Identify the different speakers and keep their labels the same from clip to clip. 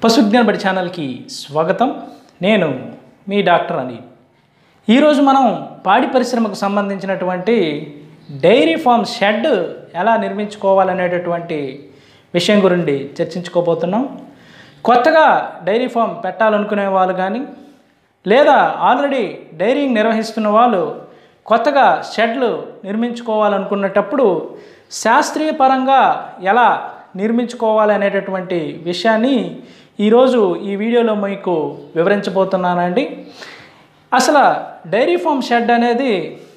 Speaker 1: పశుజ్ఞాన బడి ఛానల్కి స్వాగతం నేను మీ డాక్టర్ అని ఈరోజు మనం పాడి పరిశ్రమకు సంబంధించినటువంటి డైరీ ఫామ్ షెడ్ ఎలా నిర్మించుకోవాలనేటటువంటి విషయం గురించి చర్చించుకోబోతున్నాం కొత్తగా డైరీ ఫామ్ పెట్టాలనుకునే వాళ్ళు కానీ లేదా ఆల్రెడీ డైరీని నిర్వహిస్తున్న వాళ్ళు కొత్తగా షెడ్లు నిర్మించుకోవాలనుకున్నటప్పుడు శాస్త్రీయ పరంగా ఎలా నిర్మించుకోవాలి అనేటటువంటి విషయాన్ని ఈరోజు ఈ వీడియోలో మీకు వివరించబోతున్నానండి అసలు డైరీ ఫామ్ షెడ్ అనేది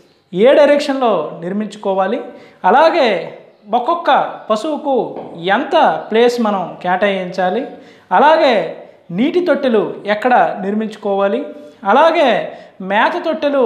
Speaker 1: ఏ డైరెక్షన్లో నిర్మించుకోవాలి అలాగే ఒక్కొక్క పశువుకు ఎంత ప్లేస్ మనం కేటాయించాలి అలాగే నీటి తొట్టెలు ఎక్కడ నిర్మించుకోవాలి అలాగే మేత తొట్టెలు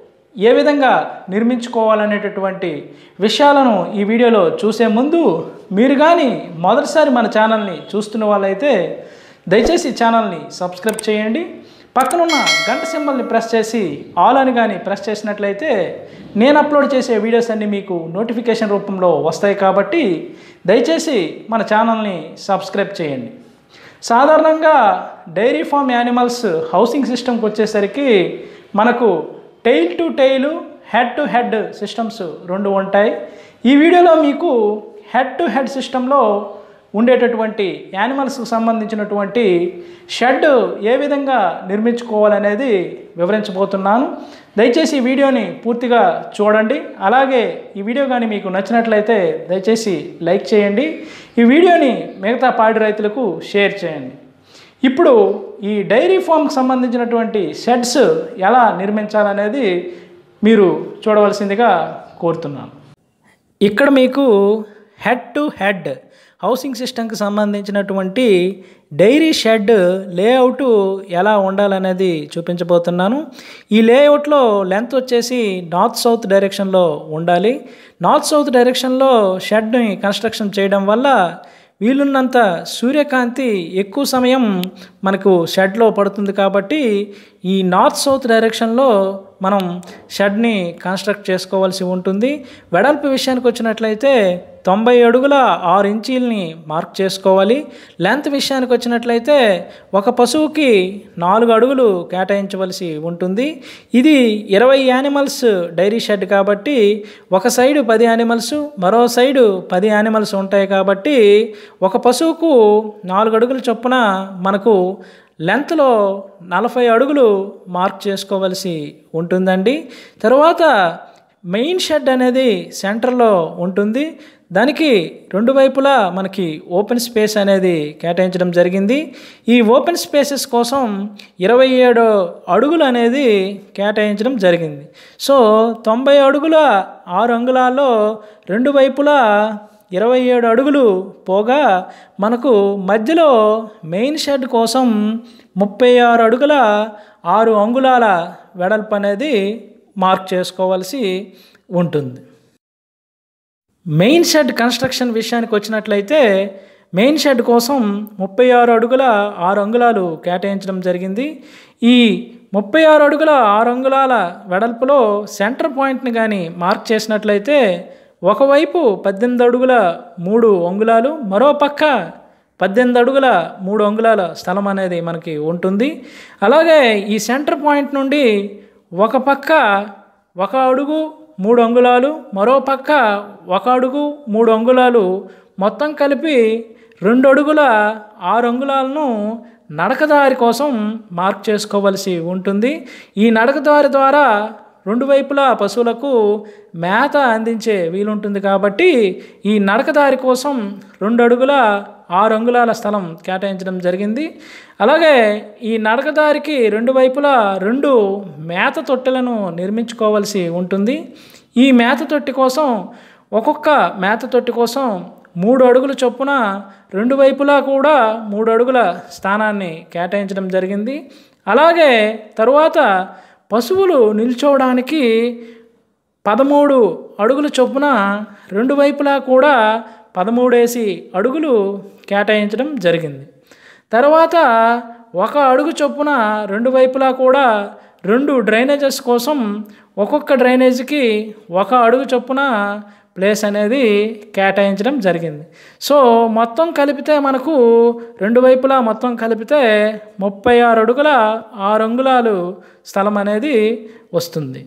Speaker 1: ఏ విధంగా నిర్మించుకోవాలనేటటువంటి విషయాలను ఈ వీడియోలో చూసే ముందు మీరు కానీ మొదటిసారి మన ఛానల్ని చూస్తున్న వాళ్ళైతే దయచేసి ఈ ఛానల్ని సబ్స్క్రైబ్ చేయండి పక్కనున్న గంట సింబల్ని ప్రెస్ చేసి ఆల్ అని కానీ ప్రెస్ చేసినట్లయితే నేను అప్లోడ్ చేసే వీడియోస్ అన్నీ మీకు నోటిఫికేషన్ రూపంలో వస్తాయి కాబట్టి దయచేసి మన ఛానల్ని సబ్స్క్రైబ్ చేయండి సాధారణంగా డైరీ ఫామ్ యానిమల్స్ హౌసింగ్ సిస్టమ్కి వచ్చేసరికి మనకు tail to tail head to head systems రెండు ఉంటాయి ఈ వీడియోలో మీకు హెడ్ టు హెడ్ సిస్టంలో ఉండేటటువంటి యానిమల్స్కి సంబంధించినటువంటి షెడ్ ఏ విధంగా నిర్మించుకోవాలనేది వివరించబోతున్నాను దయచేసి ఈ వీడియోని పూర్తిగా చూడండి అలాగే ఈ వీడియో కానీ మీకు నచ్చినట్లయితే దయచేసి లైక్ చేయండి ఈ వీడియోని మిగతా పాడి రైతులకు షేర్ చేయండి ఇప్పుడు ఈ డైరీ ఫామ్కి సంబంధించినటువంటి షెడ్స్ ఎలా నిర్మించాలనేది మీరు చూడవలసిందిగా కోరుతున్నాను ఇక్కడ మీకు హెడ్ టు హెడ్ హౌసింగ్ సిస్టమ్కి సంబంధించినటువంటి డైరీ షెడ్ లేఅవుట్ ఎలా ఉండాలనేది చూపించబోతున్నాను ఈ లేఅవుట్లో లెంత్ వచ్చేసి నార్త్ సౌత్ డైరెక్షన్లో ఉండాలి నార్త్ సౌత్ డైరెక్షన్లో షెడ్ని కన్స్ట్రక్షన్ చేయడం వల్ల వీలున్నంత సూర్యకాంతి ఎక్కువ సమయం మనకు షెడ్లో పడుతుంది కాబట్టి ఈ నార్త్ సౌత్ డైరెక్షన్లో మనం షెడ్ని కన్స్ట్రక్ట్ చేసుకోవాల్సి ఉంటుంది వెడల్పు విషయానికి వచ్చినట్లయితే తొంభై అడుగుల ఆరు ఇంచీలని మార్క్ చేసుకోవాలి లెంత్ విషయానికి వచ్చినట్లయితే ఒక పశువుకి నాలుగు అడుగులు కేటాయించవలసి ఉంటుంది ఇది ఇరవై యానిమల్స్ డైరీ షెడ్ కాబట్టి ఒక సైడు పది యానిమల్స్ మరో సైడు పది యానిమల్స్ ఉంటాయి కాబట్టి ఒక పశువుకు నాలుగు అడుగుల చొప్పున మనకు లెంత్లో నలభై అడుగులు మార్క్ చేసుకోవలసి ఉంటుందండి తర్వాత మెయిన్ షెడ్ అనేది సెంటర్లో ఉంటుంది దానికి రెండు వైపులా మనకి ఓపెన్ స్పేస్ అనేది కేటాయించడం జరిగింది ఈ ఓపెన్ స్పేసెస్ కోసం ఇరవై ఏడు అడుగులు అనేది కేటాయించడం జరిగింది సో తొంభై అడుగుల ఆరు అంగుళాల్లో రెండు వైపులా ఇరవై ఏడు అడుగులు పోగా మనకు మధ్యలో మెయిన్ షెడ్ కోసం ముప్పై ఆరు అడుగుల ఆరు అంగుళాల వెడల్పు అనేది మార్క్ చేసుకోవాల్సి ఉంటుంది మెయిన్ షెడ్ కన్స్ట్రక్షన్ విషయానికి వచ్చినట్లయితే మెయిన్ షెడ్ కోసం ముప్పై ఆరు అడుగుల ఆరు అంగుళాలు కేటాయించడం జరిగింది ఈ ముప్పై ఆరు అడుగుల ఆరు అంగుళాల వెడల్పులో సెంటర్ పాయింట్ని కానీ మార్క్ చేసినట్లయితే ఒకవైపు పద్దెనిమిది అడుగుల మూడు అంగుళాలు మరో పక్క పద్దెనిమిది అడుగుల మూడు అంగుళాల స్థలం అనేది మనకి ఉంటుంది అలాగే ఈ సెంటర్ పాయింట్ నుండి ఒక పక్క ఒక అడుగు మూడు అంగుళాలు మరో పక్క ఒక అడుగు మూడు అంగుళాలు మొత్తం కలిపి రెండు అడుగుల ఆరు అంగుళాలను నడకదారి కోసం మార్క్ చేసుకోవలసి ఉంటుంది ఈ నడకదారి ద్వారా రెండు వైపులా పశువులకు మేత అందించే వీలుంటుంది కాబట్టి ఈ నడకదారి కోసం రెండు అడుగుల ఆరు అంగుళాల స్థలం కేటాయించడం జరిగింది అలాగే ఈ నడకదారికి రెండు వైపులా రెండు మేత తొట్టెలను నిర్మించుకోవాల్సి ఉంటుంది ఈ మేత తొట్టి కోసం ఒక్కొక్క మేత తొట్టి కోసం మూడు అడుగుల చొప్పున రెండు వైపులా కూడా మూడు అడుగుల స్థానాన్ని కేటాయించడం జరిగింది అలాగే తరువాత పశువులు నిల్చోవడానికి పదమూడు అడుగుల చొప్పున రెండు వైపులా కూడా పదమూడేసి అడుగులు కేటాయించడం జరిగింది తర్వాత ఒక అడుగు చొప్పున రెండు వైపులా కూడా రెండు డ్రైనేజెస్ కోసం ఒక్కొక్క డ్రైనేజీకి ఒక అడుగు చొప్పున ప్లేస్ అనేది కేటాయించడం జరిగింది సో మొత్తం కలిపితే మనకు రెండు వైపులా మొత్తం కలిపితే ముప్పై ఆరు అడుగుల ఆరు అంగుళాలు స్థలం అనేది వస్తుంది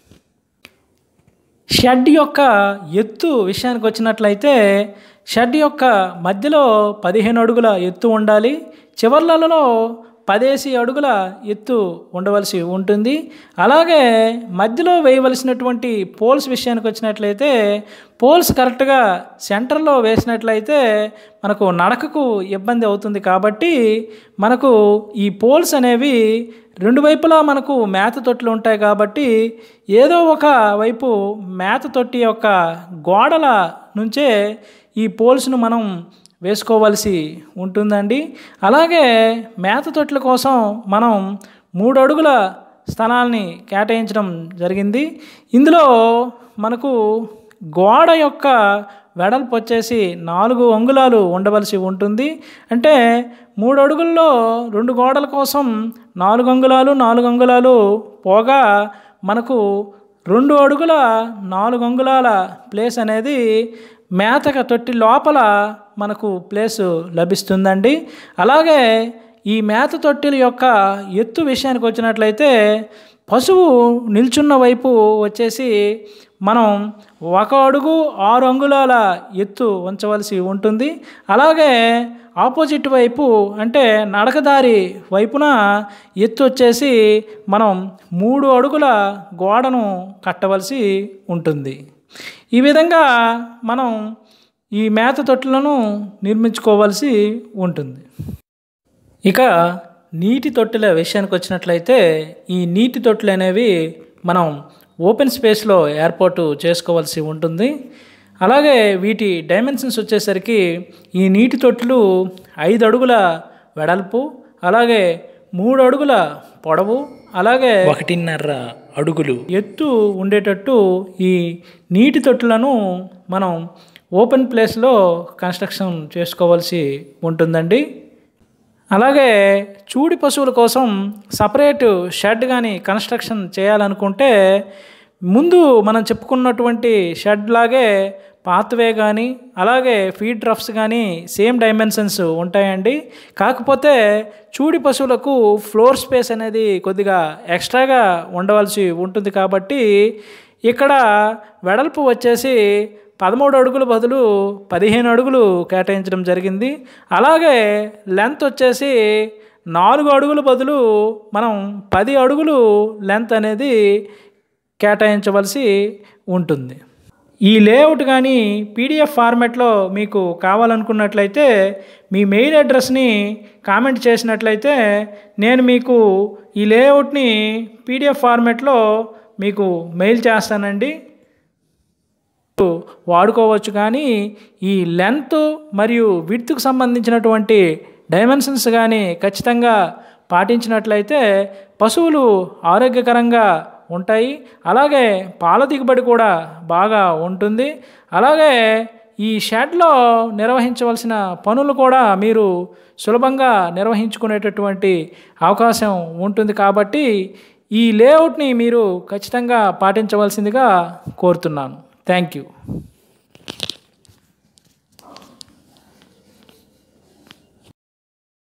Speaker 1: షెడ్ యొక్క ఎత్తు విషయానికి వచ్చినట్లయితే షెడ్ యొక్క మధ్యలో పదిహేను అడుగుల ఎత్తు ఉండాలి చివర్లలో పదేసి అడుగుల ఎత్తు ఉండవలసి ఉంటుంది అలాగే మధ్యలో వేయవలసినటువంటి పోల్స్ విషయానికి వచ్చినట్లయితే పోల్స్ కరెక్ట్గా సెంటర్లో వేసినట్లయితే మనకు నడకకు ఇబ్బంది అవుతుంది కాబట్టి మనకు ఈ పోల్స్ అనేవి రెండు వైపులా మనకు మేత తొట్లు ఉంటాయి కాబట్టి ఏదో ఒక వైపు మేత తొట్టి యొక్క గోడల నుంచే ఈ పోల్స్ను మనం వేసుకోవాల్సి ఉంటుందండి అలాగే మేత తొట్ల కోసం మనం మూడు అడుగుల స్థలాన్ని కేటాయించడం జరిగింది ఇందులో మనకు గోడ యొక్క వెడల్పు వచ్చేసి నాలుగు అంగుళాలు ఉండవలసి ఉంటుంది అంటే మూడు అడుగుల్లో రెండు గోడల కోసం నాలుగు అంగుళాలు నాలుగు అంగుళాలు పోగా మనకు రెండు అడుగుల నాలుగు అంగుళాల ప్లేస్ అనేది మేతక తొట్టి లోపల మనకు ప్లేసు లభిస్తుందండి అలాగే ఈ మేత తొట్టిల యొక్క ఎత్తు విషయానికి వచ్చినట్లయితే పశువు నిల్చున్న వైపు వచ్చేసి మనం ఒక అడుగు ఆరు అంగుళాల ఎత్తు ఉంచవలసి ఉంటుంది అలాగే ఆపోజిట్ వైపు అంటే నడకదారి వైపున ఎత్తు వచ్చేసి మనం మూడు అడుగుల గోడను కట్టవలసి ఉంటుంది ఈ విధంగా మనం ఈ మేత తొట్టులను నిర్మించుకోవాల్సి ఉంటుంది ఇక నీటి తొట్టెల విషయానికి వచ్చినట్లయితే ఈ నీటి తొట్టెలు అనేవి మనం ఓపెన్ స్పేస్లో ఏర్పాటు చేసుకోవాల్సి ఉంటుంది అలాగే వీటి డైమెన్షన్స్ వచ్చేసరికి ఈ నీటి తొట్టులు ఐదు అడుగుల వెడల్పు అలాగే మూడు అడుగుల పొడవు అలాగే ఒకటిన్నర అడుగులు ఎత్తు ఉండేటట్టు ఈ నీటి తొట్టులను మనం ఓపెన్ ప్లేస్లో కన్స్ట్రక్షన్ చేసుకోవాల్సి ఉంటుందండి అలాగే చూడి పశువుల కోసం సపరేట్ షెడ్ కానీ కన్స్ట్రక్షన్ చేయాలనుకుంటే ముందు మనం చెప్పుకున్నటువంటి షెడ్ లాగే పాత్వే కానీ అలాగే ఫీడ్ రఫ్స్ కానీ సేమ్ డైమెన్షన్స్ ఉంటాయండి కాకపోతే చూడి పశువులకు ఫ్లోర్ స్పేస్ అనేది కొద్దిగా ఎక్స్ట్రాగా ఉండవలసి ఉంటుంది కాబట్టి ఇక్కడ వెడల్పు వచ్చేసి పదమూడు అడుగుల బదులు పదిహేను అడుగులు కేటాయించడం జరిగింది అలాగే లెంత్ వచ్చేసి నాలుగు అడుగుల బదులు మనం పది అడుగులు లెంత్ అనేది కేటాయించవలసి ఉంటుంది ఈ లేఅవుట్ కానీ పీడిఎఫ్ ఫార్మాట్లో మీకు కావాలనుకున్నట్లయితే మీ మెయిల్ అడ్రస్ని కామెంట్ చేసినట్లయితే నేను మీకు ఈ లేఅవుట్ని పీడిఎఫ్ ఫార్మాట్లో మీకు మెయిల్ చేస్తానండి వాడుకోవచ్చు కానీ ఈ లెంత్ మరియు విడ్త్కు సంబంధించినటువంటి డైమెన్షన్స్ కానీ ఖచ్చితంగా పాటించినట్లయితే పశువులు ఆరోగ్యకరంగా ఉంటాయి అలాగే పాల దిగుబడి కూడా బాగా ఉంటుంది అలాగే ఈ షెడ్లో నిర్వహించవలసిన పనులు కూడా మీరు సులభంగా నిర్వహించుకునేటటువంటి అవకాశం ఉంటుంది కాబట్టి ఈ లేఅవుట్ని మీరు ఖచ్చితంగా పాటించవలసిందిగా కోరుతున్నాను థ్యాంక్ యూ